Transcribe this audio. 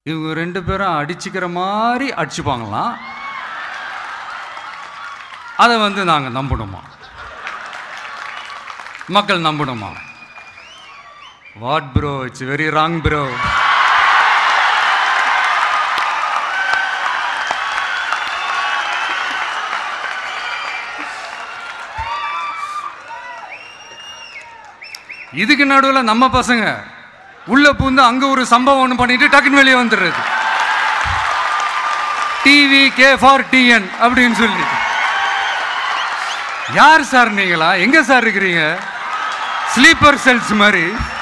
இவங்க ரெண்டு பேரும் அடிச்சுக்கிற மாதிரி அடிச்சுப்பாங்களாம் அதை வந்து நாங்கள் நம்பணுமா மக்கள் நம்பணுமா what bro it's very wrong bro இதுக்கு நடுவில் நம்ம பசங்க உள்ள பூந்து அங்க ஒரு சம்பவம் ஒன்று பண்ணிட்டு டக்குன்னு வெளியே வந்துடுறது டிவி கே ஃபார் டிஎன் அப்படின்னு சொல்லி யார் சார் நீங்களா எங்க சார் இருக்கிறீங்க ஸ்லீப்பர் செல்ஸ் மாதிரி